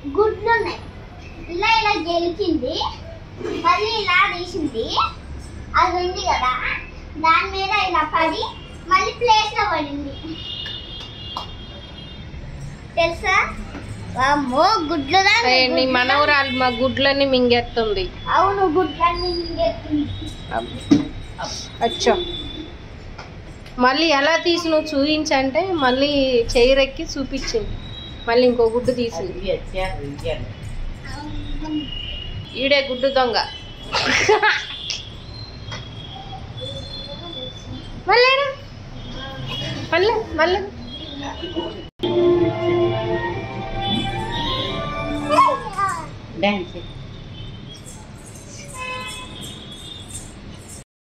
గుడ్లు ఉన్నాయి ఇలా ఇలా గెలిచింది మళ్ళీ ఇలా తీసింది అది ఉంది కదా దాని మీద ఇలా పడి మళ్ళీ ప్లేస్ లో పడింది తెలుసా అమ్మో గుడ్లు ఏ, నీ మనవరాలు మా గుడ్లని మింగేస్తుంది అవును గుడ్లన్నీ మింగేస్తుంది అచ్చా మళ్ళీ ఎలా తీసి నువ్వు చూపించంటే మళ్ళీ చైరెక్కి చూపించింది మళ్ళీ ఇంకో గుడ్డు తీసింది ఈడే గుడ్డు దొంగ మళ్ళీ మళ్ళీ మళ్ళీ డాన్స్